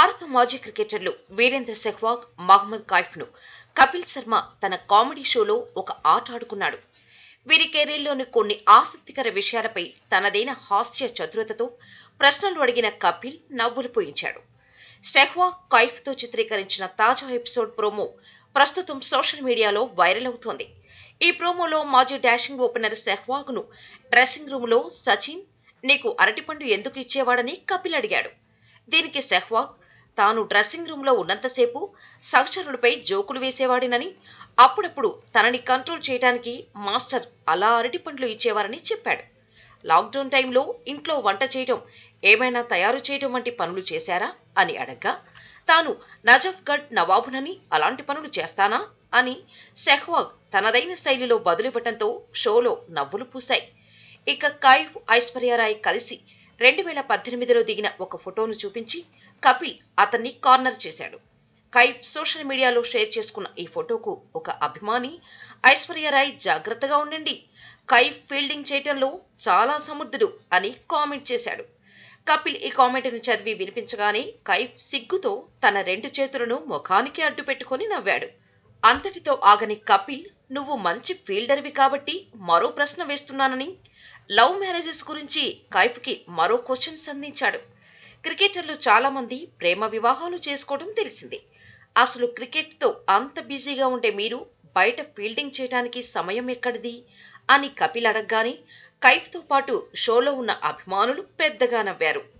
భారత మాజీ క్రికెటర్లు వీరేంద్ర సెహ్వాగ్ మహమ్మద్ కైఫ్ను కపిల్ శర్మ తన కామెడీ షోలో ఒక ఆట ఆడుకున్నాడు వీరి కెరీర్లోని కొన్ని ఆసక్తికర విషయాలపై తనదైన హాస్య చతురతతో ప్రశ్నలు అడిగిన కపిల్ నవ్వులు పోయించాడు సెహ్వాగ్ కైఫ్తో చిత్రీకరించిన తాజా ఎపిసోడ్ ప్రోమో ప్రస్తుతం సోషల్ మీడియాలో వైరల్ అవుతోంది ఈ ప్రోమోలో మాజీ డాషింగ్ ఓపెనర్ సెహ్వాగ్ను డ్రెస్సింగ్ రూమ్లో సచిన్ నీకు అరటిపండు ఎందుకు ఇచ్చేవాడని కపిల్ అడిగాడు దీనికి సెహ్వాగ్ తాను డ్రెస్సింగ్ రూమ్లో ఉన్నంతసేపు సహచరులపై జోకులు వేసేవాడినని అప్పుడప్పుడు తనని కంట్రోల్ చేయడానికి మాస్టర్ అలా అరటిపండ్లు ఇచ్చేవారని చెప్పాడు లాక్డౌన్ టైంలో ఇంట్లో వంట చేయడం ఏమైనా తయారు చేయడం వంటి పనులు చేశారా అని అడగ్గా తాను నజఫ్గఢ్ నవాబునని అలాంటి పనులు చేస్తానా అని సెహ్వాగ్ తనదైన శైలిలో బదులివ్వటంతో షోలో నవ్వులు పూశాయి ఇక కైవ్ ఐశ్వర్యరాయ్ కలిసి రెండు వేల పద్దెనిమిదిలో దిగిన ఒక ఫోటోను చూపించి కపిల్ అతన్ని కార్నర్ చేశాడు కైఫ్ సోషల్ మీడియాలో షేర్ చేసుకున్న ఈ ఫోటోకు ఒక అభిమాని ఐశ్వర్యరాయ్ జాగ్రత్తగా ఉండండి కైఫ్ ఫీల్డింగ్ చేయటంలో చాలా సమర్థుడు అని కామెంట్ చేశాడు కపిల్ ఈ కామెంట్ని చదివి వినిపించగానే కైఫ్ సిగ్గుతో తన రెండు చేతులను ముఖానికి అడ్డు పెట్టుకుని నవ్వాడు అంతటితో ఆగని కపిల్ నువ్వు మంచి ఫీల్డర్వి కాబట్టి మరో ప్రశ్న వేస్తున్నానని లవ్ మ్యారేజెస్ గురించి కైఫ్కి మరో క్వశ్చన్ సంధించాడు క్రికెటర్లు చాలా మంది ప్రేమ వివాహాలు చేసుకోవడం తెలిసిందే అసలు క్రికెట్తో అంత బిజీగా ఉండే మీరు బయట ఫీల్డింగ్ చేయడానికి సమయం ఎక్కడిది అని కపిల్ అడగగానే కైఫ్తో పాటు షోలో ఉన్న అభిమానులు పెద్దగా నవ్వారు